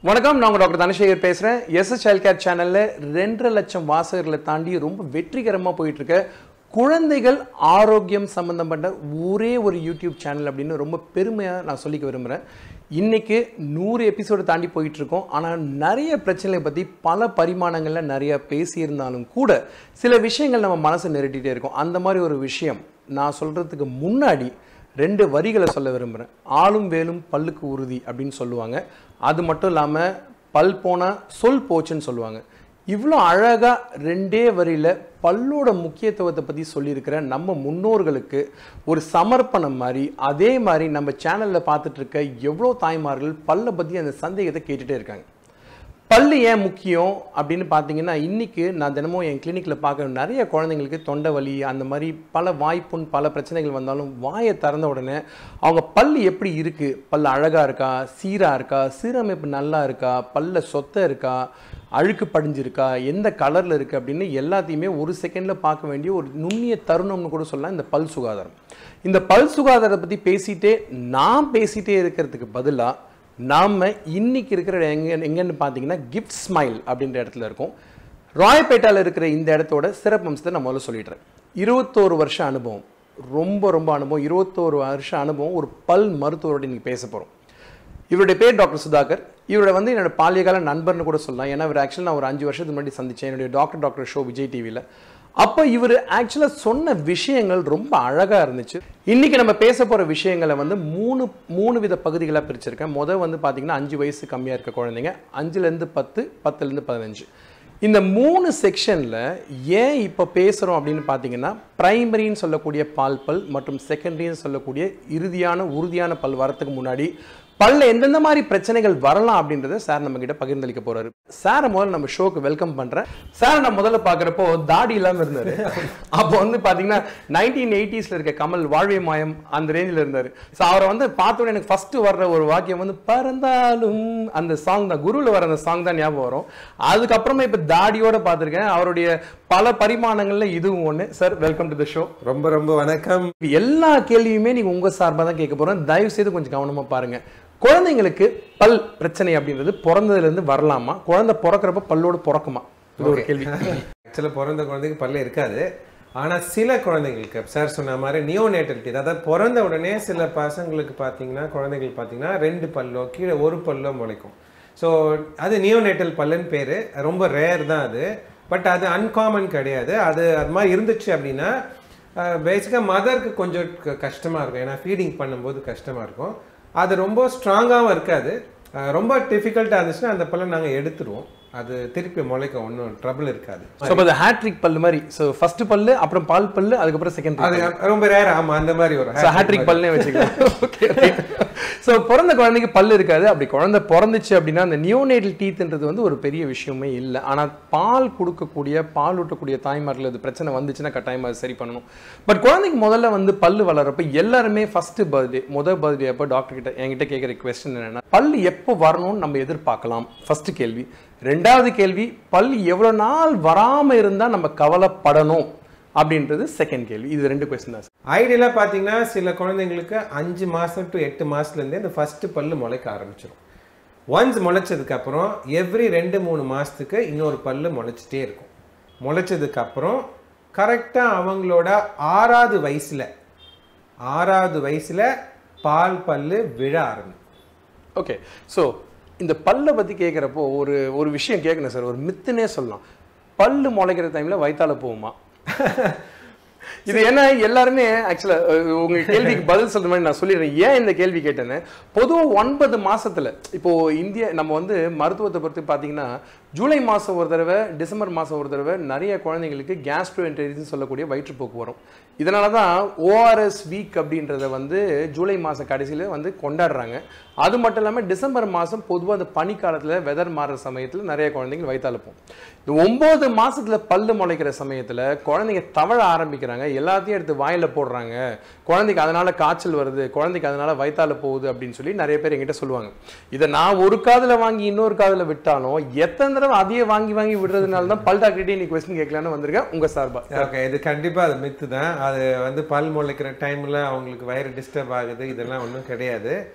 வணக்கம் நான் உங்க டாக்டர் தனசேகர் பேசுறேன் எஸ்எஸ் சைல்ட் கேர் சேனல்ல ரெண்டரை லட்சம் வாசகர்களை தாண்டி ரொம்ப வெற்றிகரமா போயிட்டு இருக்க குழந்தைகள் ஆரோக்கியம் சம்பந்தப்பட்ட ஒரே ஒரு யூடியூப் சேனல் அப்படின்னு ரொம்ப பெருமையா நான் சொல்லிக்க விரும்புறேன் இன்னைக்கு நூறு எபிசோடு தாண்டி போயிட்டு இருக்கோம் ஆனால் நிறைய பிரச்சனைகளை பற்றி பல பரிமாணங்கள்ல நிறைய பேசியிருந்தாலும் கூட சில விஷயங்கள் நம்ம மனசை நெருட்டிகிட்டே இருக்கும் அந்த மாதிரி ஒரு விஷயம் நான் சொல்றதுக்கு முன்னாடி ரெண்டு வரிகளை சொல்ல விரும்புகிறேன் ஆளும் வேலும் பல்லுக்கு உறுதி அப்படின்னு சொல்லுவாங்க அது மட்டும் இல்லாமல் பல் போனால் சொல் போச்சுன்னு சொல்லுவாங்க இவ்வளோ அழகாக ரெண்டே வரியில் பல்லோட முக்கியத்துவத்தை பற்றி சொல்லியிருக்கிற நம்ம முன்னோர்களுக்கு ஒரு சமர்ப்பணம் மாதிரி அதே மாதிரி நம்ம சேனலில் பார்த்துட்டு இருக்க எவ்வளோ தாய்மார்கள் பல்லை பற்றி அந்த சந்தேகத்தை கேட்டுகிட்டே இருக்காங்க பல்லு ஏன் முக்கியம் அப்படின்னு பார்த்தீங்கன்னா இன்னைக்கு நான் தினமும் என் கிளினிக்கில் பார்க்குற நிறைய குழந்தைங்களுக்கு தொண்டை வலி அந்த மாதிரி பல வாய்ப்புண் பல பிரச்சனைகள் வந்தாலும் வாயை திறந்த உடனே அவங்க பல்லு எப்படி இருக்குது பல்லு அழகாக இருக்கா சீராக இருக்கா சீரமைப்பு நல்லா இருக்கா பல்ல சொத்தை இருக்கா அழுக்கு படிஞ்சிருக்கா எந்த கலரில் இருக்குது அப்படின்னு எல்லாத்தையுமே ஒரு செகண்டில் பார்க்க வேண்டிய ஒரு நுண்ணிய தருணம்னு கூட சொல்லலாம் இந்த பல் சுகாதாரம் இந்த பல் சுகாதாரத்தை பற்றி பேசிட்டே நான் பேசிட்டே இருக்கிறதுக்கு பதிலாக நாம் இன்னைக்கு இருக்கிற எங்க எங்கன்னு பார்த்தீங்கன்னா கிஃப்ட் ஸ்மைல் அப்படின்ற இடத்துல இருக்கோம் ராயப்பேட்டாவில் இருக்கிற இந்த இடத்தோட சிறப்பம்சத்தை நான் முதல்ல சொல்லிடுறேன் இருபத்தோரு வருஷ அனுபவம் ரொம்ப ரொம்ப அனுபவம் இருபத்தோரு வருஷ அனுபவம் ஒரு பல் மருத்துவரோட இன்னைக்கு பேச போகிறோம் இவருடைய பேர் டாக்டர் சுதாகர் இவரோட வந்து என்னோட பாலியகால நண்பர்னு கூட சொல்லலாம் ஏன்னா இவர் ஆக்சுவலாக நான் ஒரு அஞ்சு வருஷத்துக்கு முன்னாடி சந்திச்சேன் என்னுடைய டாக்டர் டாக்டர் ஷோ விஜய் டிவியில் அப்போ இவர் ஆக்சுவலாக சொன்ன விஷயங்கள் ரொம்ப அழகாக இருந்துச்சு இன்னைக்கு நம்ம பேச போகிற விஷயங்களை வந்து மூணு மூணு வித பகுதிகளாக பிரிச்சிருக்கேன் முதல் வந்து பார்த்தீங்கன்னா அஞ்சு வயசு கம்மியாக இருக்க குழந்தைங்க அஞ்சுலேருந்து பத்து பத்துலேருந்து பதினஞ்சு இந்த மூணு செக்ஷனில் ஏன் இப்போ பேசுகிறோம் அப்படின்னு பார்த்தீங்கன்னா பிரைமரின்னு சொல்லக்கூடிய பால் பல் மற்றும் செகண்டரின்னு சொல்லக்கூடிய இறுதியான உறுதியான பல் வரத்துக்கு முன்னாடி பல்ல எந்தெந்த மாதிரி பிரச்சனைகள் வரலாம் அப்படின்றத சார் நம்ம கிட்ட பகிர்ந்தளிக்க போறாரு சாரை முதல்ல நம்ம ஷோக்கு வெல்கம் பண்றேன் சார் நான் முதல்ல பாக்குறப்போ தாடி இல்லாம இருந்தாரு அப்போ வந்து பாத்தீங்கன்னா நைன்டீன் எயிட்டிஸ்ல இருக்க கமல் வாழ்வே மாயம் அந்த ரேஞ்சில் இருந்தாரு ஸோ அவரை வந்து பார்த்தோன்னே எனக்கு ஃபர்ஸ்ட் வர்ற ஒரு வாக்கியம் வந்து பறந்தாலும் அந்த சாங் தான் குருவில் வர அந்த சாங் தான் ஞாபகம் வரும் அதுக்கப்புறமா இப்போ தாடியோட பார்த்துருக்கேன் அவருடைய பல பரிமாணங்கள்ல இதுவும் ஒன்று sir welcome to the show ரொம்ப ரொம்ப வணக்கம் எல்லா கேள்வியுமே நீங்க உங்க சார்பாக தான் கேட்க போறோம் தயவு செய்து கொஞ்சம் கவனமா பாருங்க குழந்தைங்களுக்கு பல் பிரச்சனை அப்படின்றது பிறந்ததுல இருந்து வரலாமா குழந்தை பிறக்கிறப்ப பல்லோடு பிறக்குமா இது ஒரு கேள்வி ஆக்சுவலாக பிறந்த குழந்தைக்கு பல்ல இருக்காது ஆனா சில குழந்தைங்களுக்கு சார் சொன்ன மாதிரி நியோநேட்டலிட்டி அதாவது பிறந்த உடனே சில பசங்களுக்கு பார்த்தீங்கன்னா குழந்தைகள் பார்த்தீங்கன்னா ரெண்டு பல்லோ கீழே ஒரு பல்லோ முளைக்கும் ஸோ அது நியோநேட்டல் பல்லுன்னு பேர் ரொம்ப ரேர் தான் அது பட் அது அன்காமன் கிடையாது அது அது மாதிரி இருந்துச்சு அப்படின்னா பேசிக்காக மதருக்கு கொஞ்சம் க- கஷ்டமா இருக்கும் ஏன்னா ஃபீடிங் பண்ணும்போது கஷ்டமா இருக்கும் அது ரொம்ப ஸ்ட்ராங்காகவும் இருக்காது அஹ் ரொம்ப டிஃபிகல்ட்டாக இருந்துச்சுன்னா அந்த பல்லை நாங்கள் எடுத்துருவோம் அது திருப்பி முளைக்கும் ஒன்றும் ட்ரபிள் இருக்காது ஸோ இப்போ ஹேட்ரிக் பல்லு மாதிரி ஸோ ஃபர்ஸ்ட் பல்லு அப்புறம் பால் பல்லு அதுக்கப்புறம் செகண்ட் அது ரொம்ப ரேர் ஆமா அந்த மாதிரி ஒரு ஸோ ஹேட்ரிக் பல்லுனே வச்சுக்கலாம் ஓகே ஸோ பிறந்த குழந்தைக்கு பல்லு இருக்காது அப்படி குழந்தை பிறந்துச்சு அப்படின்னா அந்த நியோனேட்டல் டீத்ன்றது வந்து ஒரு பெரிய விஷயமே இல்லை ஆனால் பால் கொடுக்கக்கூடிய பால் ஊட்டக்கூடிய தாய்மார்கள் அது பிரச்சனை வந்துச்சுன்னா கட்டாயமாக அது சரி பண்ணணும் பட் குழந்தைக்கு முதல்ல வந்து பல்லு வளர்றப்ப எல்லாருமே ஃபர்ஸ்ட் பர்த்டே முதல் பர்த்டே அப்போ டாக்டர் கிட்ட என்கிட்ட கேட்குற கொஸ்டின் என்னன்னா பல்லு எப்போ வரணும்னு நம்ம எதிர்பார்க்கலாம் ஃபர்ஸ்ட் கேள்வி ரெண்டாவது கேள்வி பல் எவ்வளோ நாள் வராமல் இருந்தால் நம்ம கவலைப்படணும் அப்படின்றது செகண்ட் கேள்வி இது ரெண்டு கொஸ்டின் தான் ஐடியலாக பார்த்தீங்கன்னா சில குழந்தைங்களுக்கு அஞ்சு மாதம் டு எட்டு மாசத்துலேருந்தே இந்த ஃபர்ஸ்ட் பல்லு முளைக்க ஆரம்பிச்சிடும் ஒன்ஸ் முளைச்சதுக்கு அப்புறம் எவ்ரி ரெண்டு மூணு மாசத்துக்கு இன்னொரு பல்லு முளைச்சிட்டே இருக்கும் முளைச்சதுக்கு அப்புறம் கரெக்டாக அவங்களோட ஆறாவது வயசுல ஆறாவது வயசுல பால் பல்லு விழ ஆரம்பிக்கும் ஓகே ஸோ இந்த பல்லை பற்றி கேட்குறப்போ ஒரு ஒரு விஷயம் கேட்கணும் சார் ஒரு மித்துனே சொல்லலாம் பல்லு முளைக்கிற டைமில் வயித்தால போகுமா இது என்ன எல்லாருமே ஆக்சுவலாக உங்க கேள்விக்கு பதில் சொல்ற மாதிரி நான் சொல்லிடுறேன் ஏன் இந்த கேள்வி கேட்டேன்னு பொதுவாக ஒன்பது மாசத்துல இப்போ இந்திய நம்ம வந்து மருத்துவத்தை பொறுத்து பார்த்தீங்கன்னா ஜூலை மாதம் ஒரு தடவை டிசம்பர் மாதம் ஒரு தடவை நிறைய குழந்தைங்களுக்கு கேஸ்ட்ரோஎன்டரின்னு சொல்லக்கூடிய வயிற்றுப்போக்கு வரும் இதனால தான் ஓஆர்எஸ் வீக் அப்படின்றத வந்து ஜூலை மாதம் கடைசியில் வந்து கொண்டாடுறாங்க அது மட்டும் இல்லாமல் டிசம்பர் மாதம் பொதுவாக அந்த பனிக்காலத்தில் வெதர் மாறுற சமயத்தில் நிறைய குழந்தைங்க வயிற்றாலப்போம் இந்த ஒம்பது மாசத்துல பல்லு முளைக்கிற சமயத்தில் குழந்தைங்க தவழ ஆரம்பிக்கிறாங்க எல்லாத்தையும் எடுத்து வாயில போடுறாங்க குழந்தைக்கு அதனால காய்ச்சல் வருது குழந்தைக்கு அதனால வயித்தால போகுது அப்படின்னு சொல்லி நிறைய பேர் என்கிட்ட சொல்லுவாங்க இதை நான் ஒரு காதுல வாங்கி இன்னொரு காதுல விட்டாலும் எத்தனை தடவை அதையே வாங்கி வாங்கி விடுறதுனால தான் பல் டாக்டர்கிட்டே இன்னைக்கு கொஸ்டின் கேட்கலான்னு வந்திருக்கேன் உங்க சார்பா ஓகே இது கண்டிப்பா அது மித்து தான் அது வந்து பல் முளைக்கிற டைம்ல அவங்களுக்கு வயிறு டிஸ்டர்ப் ஆகுது இதெல்லாம் ஒன்றும் கிடையாது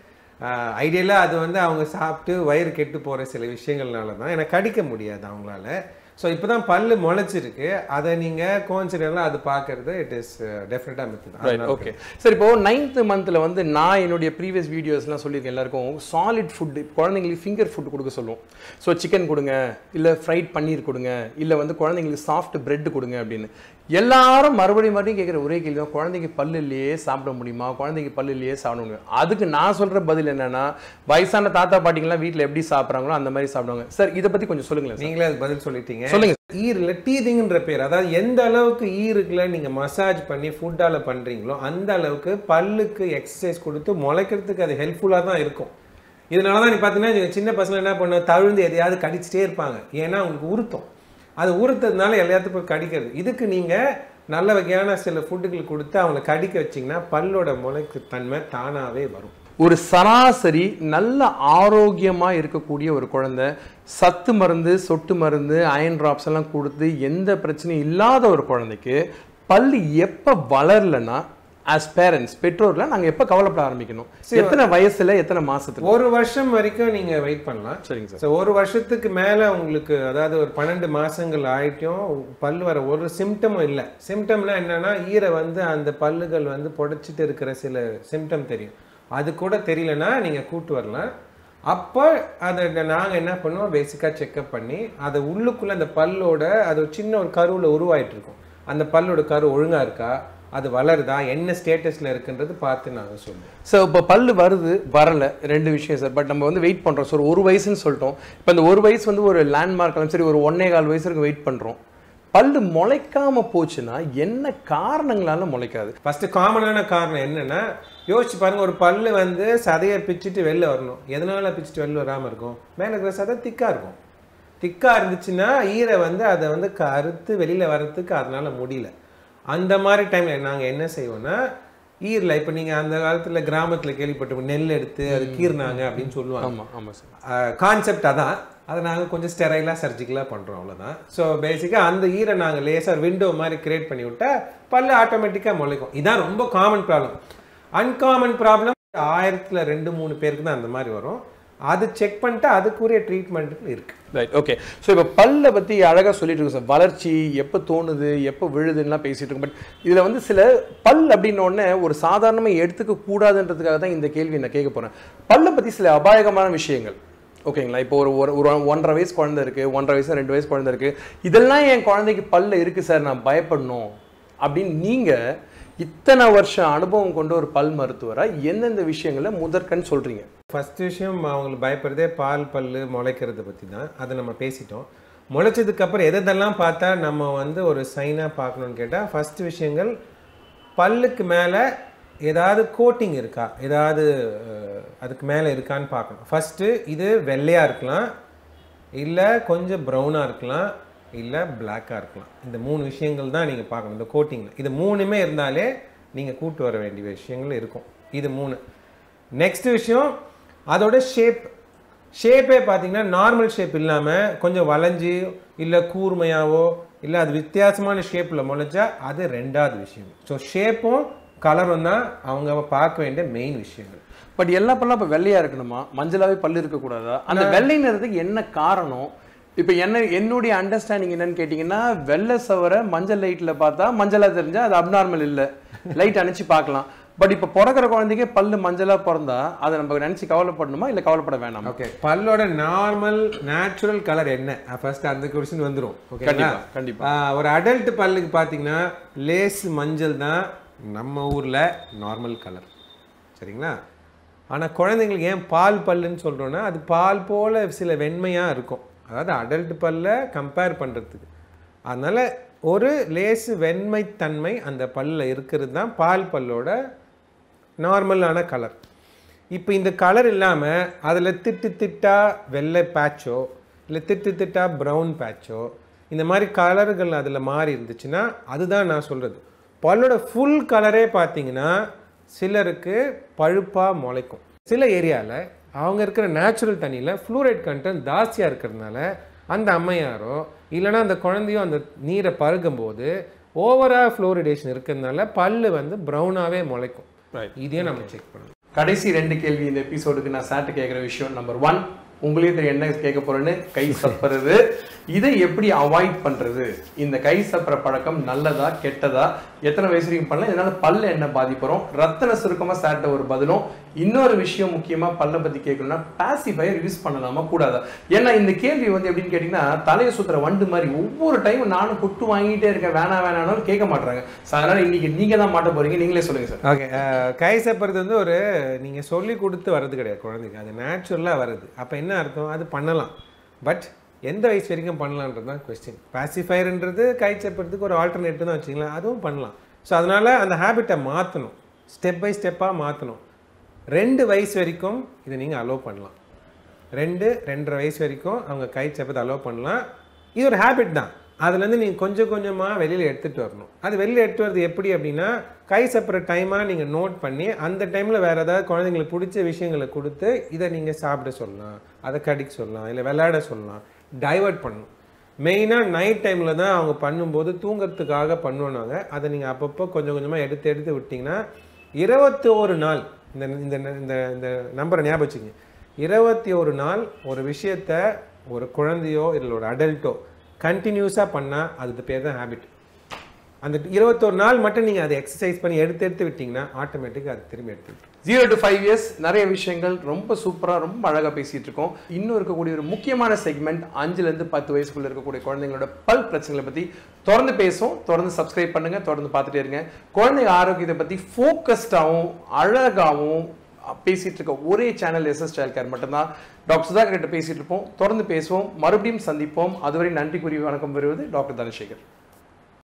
ஐடியலாக அது வந்து அவங்க சாப்பிட்டு வயிறு கெட்டு போகிற சில விஷயங்கள்னால தான் ஏன்னா கடிக்க முடியாது அவங்களால ஸோ இப்போ தான் பல்லு முளைச்சிருக்கு அதை நீங்கள் கோன்சிடரில் அது பார்க்கறது இட் இஸ் டெஃபினட்டாக மித்து தான் ஓகே சரி இப்போ நைன்த் மந்த்ல வந்து நான் என்னுடைய ப்ரீவியஸ் வீடியோஸ்லாம் சொல்லியிருக்கேன் எல்லாருக்கும் சாலிட் ஃபுட் குழந்தைங்களுக்கு ஃபிங்கர் ஃபுட் கொடுக்க சொல்லுவோம் ஸோ சிக்கன் கொடுங்க இல்லை ஃப்ரைட் பன்னீர் கொடுங்க இல்லை வந்து குழந்தைங்களுக்கு சாஃப்ட் பிரெட் கொடுங்க அப்படின்னு எல்லாரும் மறுபடியும் மறுபடியும் கேட்குற ஒரே கேள்வி தான் குழந்தைக்கு பல்லு இல்லையே சாப்பிட முடியுமா குழந்தைக்கு பல்லு இல்லையே சாப்பிட முடியும் அதுக்கு நான் சொல்ற பதில் என்னன்னா வயசான தாத்தா பாட்டிங்கெல்லாம் வீட்டில் எப்படி சாப்பிட்றாங்களோ அந்த மாதிரி சாப்பிடுவாங்க சார் இதை பத்தி கொஞ்சம் சொல்லுங்களேன் சார் நீங்களே அது பதில் சொல்லிட்டீங்க சொல்லுங்க ஈரில் டீதிங்ன்ற பேர் அதாவது எந்த அளவுக்கு ஈருக்குள்ள நீங்க மசாஜ் பண்ணி ஃபுட்டால பண்றீங்களோ அந்த அளவுக்கு பல்லுக்கு எக்ஸசைஸ் கொடுத்து முளைக்கிறதுக்கு அது ஹெல்ப்ஃபுல்லாக தான் இருக்கும் இதனால தான் நீ பார்த்தீங்கன்னா சின்ன பசங்க என்ன பண்ண தழுந்து எதையாவது கடிச்சிட்டே இருப்பாங்க ஏன்னா அவங்களுக்கு உறுத்தம் அது உறுத்ததுனால எல்லாத்துக்கும் போய் கடிக்கிறது இதுக்கு நீங்க நல்ல வகையான சில ஃபுட்டுகள் கொடுத்து அவங்கள கடிக்க வச்சீங்கன்னா பல்லோட முளைக்கு தன்மை தானாவே வரும் ஒரு சராசரி நல்ல ஆரோக்கியமா இருக்கக்கூடிய ஒரு குழந்தை சத்து மருந்து சொட்டு மருந்து அயன் டிராப்ஸ் எல்லாம் கொடுத்து எந்த பிரச்சனையும் இல்லாத ஒரு குழந்தைக்கு பல்லு எப்ப வளரலன்னா ஆஸ் பேரண்ட்ஸ் பெற்றோர்ல நாங்க எப்ப கவலைப்பட ஆரம்பிக்கணும் எத்தனை வயசுல எத்தனை மாசத்துல ஒரு வருஷம் வரைக்கும் நீங்க வெயிட் பண்ணலாம் சரிங்க சார் ஸோ ஒரு வருஷத்துக்கு மேலே உங்களுக்கு அதாவது ஒரு பன்னெண்டு மாசங்கள் ஆயிட்டும் பல்லு வர ஒரு சிம்டமும் இல்லை சிம்டம்னா என்னன்னா ஈரை வந்து அந்த பல்லுகள் வந்து புடைச்சிட்டு இருக்கிற சில சிம்டம் தெரியும் அது கூட தெரியலனா நீங்கள் கூட்டு வரலாம் அப்போ அதை நாங்கள் என்ன பண்ணுவோம் பேசிக்காக செக்அப் பண்ணி அதை உள்ளுக்குள்ளே அந்த பல்லோட அது ஒரு சின்ன ஒரு கருவில் உருவாயிட்டு இருக்கும் அந்த பல்லோட கரு ஒழுங்காக இருக்கா அது வளருதா என்ன ஸ்டேட்டஸில் இருக்குன்றது பார்த்து நாங்கள் சொல்லுவோம் ஸோ இப்போ பல்லு வருது வரல ரெண்டு விஷயம் சார் பட் நம்ம வந்து வெயிட் பண்ணுறோம் சார் ஒரு வயசுன்னு சொல்லிட்டோம் இப்போ இந்த ஒரு வயசு வந்து ஒரு லேண்ட்மார்க் சரி ஒரு ஒன்னே கால் வயசு வரைக்கும் வெயிட் பண்ணுறோம் பல்லு முளைக்காம போச்சுன்னா என்ன காரணங்களால முளைக்காது ஃபர்ஸ்ட் காமனான காரணம் என்னன்னா யோசிச்சு பாருங்க ஒரு பல்லு வந்து சதையை பிச்சுட்டு வெளில வரணும் எதனால பிச்சுட்டு வெளில வராமல் இருக்கும் மேலே இருக்கிற சதை திக்கா இருக்கும் திக்கா இருந்துச்சுன்னா ஈரை வந்து அதை வந்து கருத்து வெளியில வர்றதுக்கு அதனால முடியல அந்த மாதிரி டைம்ல நாங்க என்ன செய்வோம்னா ஈரில் இப்போ நீங்க அந்த காலத்துல கிராமத்துல கேள்விப்பட்ட நெல் எடுத்து அது கீறினாங்க அப்படின்னு சொல்லுவாங்க ஆமா ஆமா சார் கான்செப்ட் அதான் அதை நாங்கள் கொஞ்சம் ஸ்டெரைலாக சர்ஜிக்கலாக பண்ணுறோம் அவ்வளோதான் ஸோ பேசிக்காக அந்த ஈரை நாங்கள் லேசாக விண்டோ மாதிரி கிரியேட் பண்ணி விட்டா பல்லு ஆட்டோமேட்டிக்காக முளைக்கும் இதான் ரொம்ப காமன் ப்ராப்ளம் அன்காமன் ப்ராப்ளம் ஆயிரத்தில் ரெண்டு மூணு பேருக்கு தான் அந்த மாதிரி வரும் அது செக் பண்ணிட்டு அதுக்குரிய ட்ரீட்மெண்ட் இருக்கு ரைட் ஓகே ஸோ இப்போ பல்லை பற்றி அழகாக சொல்லிட்டு இருக்கோம் சார் வளர்ச்சி எப்போ தோணுது எப்போ விழுதுன்னுலாம் பேசிட்டு இருக்கோம் பட் இதில் வந்து சில பல் அப்படின்ன உடனே ஒரு சாதாரணமாக எடுத்துக்க கூடாதுன்றதுக்காக தான் இந்த கேள்வி நான் கேட்க போகிறேன் பல்லை பற்றி சில அபாயகமான விஷயங்கள் ஓகேங்களா இப்போ ஒரு ஒரு ஒரு ஒன்றரை வயசு குழந்தை இருக்குது ஒன்றரை வயசு ரெண்டு வயசு குழந்தை இருக்குது இதெல்லாம் என் குழந்தைக்கு பல்ல இருக்குது சார் நான் பயப்படணும் அப்படின்னு நீங்கள் இத்தனை வருஷம் அனுபவம் கொண்ட ஒரு பல் மருத்துவராக எந்தெந்த விஷயங்களை முதற்கண் சொல்கிறீங்க ஃபர்ஸ்ட் விஷயம் அவங்களுக்கு பயப்படுறதே பால் பல்லு முளைக்கிறத பற்றி தான் அதை நம்ம பேசிட்டோம் முளைச்சதுக்கு அப்புறம் எதெல்லாம் பார்த்தா நம்ம வந்து ஒரு சைனாக பார்க்கணும்னு கேட்டால் ஃபர்ஸ்ட் விஷயங்கள் பல்லுக்கு மேலே ஏதாவது கோட்டிங் இருக்கா ஏதாவது அஹ், அதுக்கு மேலே இருக்கான்னு பார்க்கணும் ஃபஸ்ட்டு இது வெள்ளையாக இருக்கலாம் இல்லை கொஞ்சம் ப்ரௌனாக இருக்கலாம் இல்லை பிளாக்காக இருக்கலாம் இந்த மூணு விஷயங்கள் தான் நீங்கள் பார்க்கணும் இந்த கோட்டிங்கில் இது மூணுமே இருந்தாலே நீங்கள் கூட்டு வர வேண்டிய விஷயங்கள் இருக்கும் இது மூணு நெக்ஸ்ட் விஷயம் அதோட ஷேப் ஷேப்பே பார்த்தீங்கன்னா நார்மல் ஷேப் இல்லாமல் கொஞ்சம் வளைஞ்சு இல்லை கூர்மையாவோ இல்லை அது வித்தியாசமான ஷேப்பில் முளைச்சா அது ரெண்டாவது விஷயம் ஸோ ஷேப்பும் கலரும் தான் அவங்க பார்க்க வேண்டிய மெயின் விஷயங்கள் பட் எல்லா பல்லும் அப்போ வெள்ளையா இருக்கணுமா மஞ்சளாவே பல்லு இருக்கக்கூடாதா அந்த வெள்ளை நிறத்துக்கு என்ன காரணம் இப்போ என்ன என்னுடைய அண்டர்ஸ்டாண்டிங் என்னன்னு கேட்டிங்கன்னா வெள்ளை சவரை மஞ்சள் லைட்டில் பார்த்தா மஞ்சளா தெரிஞ்சா அது அப்நார்மல் இல்லை லைட் அணைச்சு பார்க்கலாம் பட் இப்போ பிறக்கிற குழந்தைக்கு பல்லு மஞ்சளா பிறந்தா அதை நம்ம நினைச்சு கவலைப்படணுமா இல்லை கவலைப்பட வேணாமா ஓகே பல்லோட நார்மல் நேச்சுரல் கலர் என்ன ஃபர்ஸ்ட் அந்த கொஸ்டின் வந்துரும் ஓகேங்களா கண்டிப்பா கண்டிப்பா ஆஹ் ஒரு அடல்ட் பல்லுக்கு பார்த்தீங்கன்னா லேஸ் மஞ்சள் தான் நம்ம ஊரில் நார்மல் கலர் சரிங்களா ஆனால் குழந்தைங்களுக்கு ஏன் பால் பல்லுன்னு சொல்கிறோன்னா அது பால் போல் சில வெண்மையாக இருக்கும் அதாவது அடல்ட் பல்லை கம்பேர் பண்ணுறதுக்கு அதனால் ஒரு லேசு வெண்மைத்தன்மை அந்த பல்லில் இருக்கிறது தான் பால் பல்லோட நார்மலான கலர் இப்போ இந்த கலர் இல்லாமல் அதில் திட்டு திட்டா வெள்ளை பேட்சோ இல்லை திட்டு திட்டா ப்ரௌன் பேட்சோ இந்த மாதிரி கலர்கள் அதில் மாறி இருந்துச்சுன்னா அதுதான் நான் சொல்கிறது பல்லோட ஃபுல் கலரே பார்த்தீங்கன்னா சிலருக்கு பழுப்பாக முளைக்கும் சில ஏரியாவில் அவங்க இருக்கிற நேச்சுரல் தண்ணியில் ஃப்ளூரைட் கண்டென்ட் ஜாஸ்தியாக இருக்கிறதுனால அந்த அம்மையாரோ இல்லைன்னா அந்த குழந்தையும் அந்த நீரை பருகும்போது ஓவராக ஃப்ளோரிடேஷன் இருக்கிறதுனால பல்லு வந்து ப்ரௌனாகவே முளைக்கும் ரைட் இதையும் நம்ம செக் பண்ணணும் கடைசி ரெண்டு கேள்வி இந்த எபிசோடுக்கு நான் சாட்டு கேட்குற விஷயம் நம்பர் ஒன் உங்களே தெரியும் என்ன கேட்க போறேன்னு கை சப்புறது இதை எப்படி அவாய்ட் பண்றது இந்த கை சப்புற பழக்கம் நல்லதா கெட்டதா எத்தனை வயசு வரைக்கும் பண்ணலாம் இதனால பல்ல என்ன பாதிப்போம் ரத்தன சுருக்கமா சாட்ட ஒரு பதிலும் இன்னொரு விஷயம் முக்கியமா பல்ல பத்தி கேட்கணும்னா பாசிஃபயர் யூஸ் பண்ணலாமா கூடாதா ஏன்னா இந்த கேள்வி வந்து எப்படின்னு கேட்டீங்கன்னா தலையை சுத்துற வண்டு மாதிரி ஒவ்வொரு டைம் நானும் குட்டு வாங்கிட்டே இருக்கேன் வேணாம் வேணாம்னு கேட்க மாட்டாங்க So, அதனால இன்னைக்கு நீங்க தான் மாட்ட போறீங்க நீங்களே சொல்லுங்க சார் ஓகே கை சப்புறது வந்து ஒரு நீங்கள் சொல்லி கொடுத்து வர்றது கிடையாது குழந்தைக்கு அது நேச்சுரலாக வருது அப்போ என்ன அர்த்தம் அது பண்ணலாம் பட் எந்த வயசு வரைக்கும் பண்ணலான்றது தான் கொஸ்டின் பாசிஃபயர்ன்றது கை சப்புறதுக்கு ஒரு ஆல்டர்னேட்டிவ் தான் வச்சுக்கலாம் அதுவும் பண்ணலாம் ஸோ அதனால் அந்த ஹேபிட்டை மாற்றணும் ஸ்டெப் பை ஸ்டெப்பாக மாற்றணும் ரெண்டு வயசு வரைக்கும் இதை நீங்கள் அலோவ் பண்ணலாம் ரெண்டு ரெண்டரை வயசு வரைக்கும் அவங்க கை சப்பத்தை அலோவ் பண்ணலாம் இது ஒரு ஹேபிட் தான் அதுலேருந்து நீங்கள் கொஞ்சம் கொஞ்சமாக வெளியில் எடுத்துகிட்டு வரணும் அது வெளியில் எடுத்து வரது எப்படி அப்படின்னா கை சப்புற டைமாக நீங்கள் நோட் பண்ணி அந்த டைமில் வேறு ஏதாவது குழந்தைங்களுக்கு பிடிச்ச விஷயங்களை கொடுத்து இதை நீங்கள் சாப்பிட சொல்லலாம் அதை கடிக்க சொல்லலாம் இல்லை விளையாட சொல்லலாம் டைவர்ட் பண்ணணும் மெயினாக நைட் டைமில் தான் அவங்க பண்ணும்போது தூங்குறதுக்காக பண்ணுவாங்க அதை நீங்கள் அப்பப்போ கொஞ்சம் கொஞ்சமாக எடுத்து எடுத்து விட்டிங்கன்னா இருபத்தி ஒரு நாள் இந்த இந்த இந்த இந்த நம்பரை ஞாபகம் வச்சுங்க இருபத்தி ஒரு நாள் ஒரு விஷயத்த ஒரு குழந்தையோ இல்லை ஒரு அடல்ட்டோ கண்டினியூஸாக பண்ணால் அது பேர் தான் ஹேபிட் அந்த இருபத்தொரு நாள் மட்டும் நீங்கள் அதை எக்ஸசைஸ் பண்ணி எடுத்து எடுத்து விட்டிங்கன்னா ஆட்டோமேட்டிக்காக அது திரும்பி எடுத்து விட்டுரும். ஜீரோ டு ஃபைவ் இயர்ஸ் நிறைய விஷயங்கள் ரொம்ப சூப்பரா ரொம்ப அழகா பேசிட்டு இருக்கோம் இன்னும் இருக்கக்கூடிய ஒரு முக்கியமான செக்மெண்ட் அஞ்சுல இருந்து பத்து வயசுக்குள்ள இருக்கக்கூடிய குழந்தைங்களோட பல் பிரச்சனைகளை பத்தி தொடர்ந்து பேசுவோம் தொடர்ந்து சப்ஸ்கிரைப் பண்ணுங்க தொடர்ந்து பார்த்துட்டே இருங்க குழந்தைங்க ஆரோக்கியத்தை பத்தி ஃபோக்கஸ்டாகவும் அழகாகவும் பேசிட்டு இருக்க ஒரே சேனல் எஸ்எஸ் சைல்ட் கேர் மட்டும்தான் டாக்டர் சுதாகர் கிட்ட பேசிட்டு இருப்போம் தொடர்ந்து பேசுவோம் மறுபடியும் சந்திப்போம் அதுவரை நன்றி கூறி வணக்கம் பெறுவது டாக்டர் தனசேகர்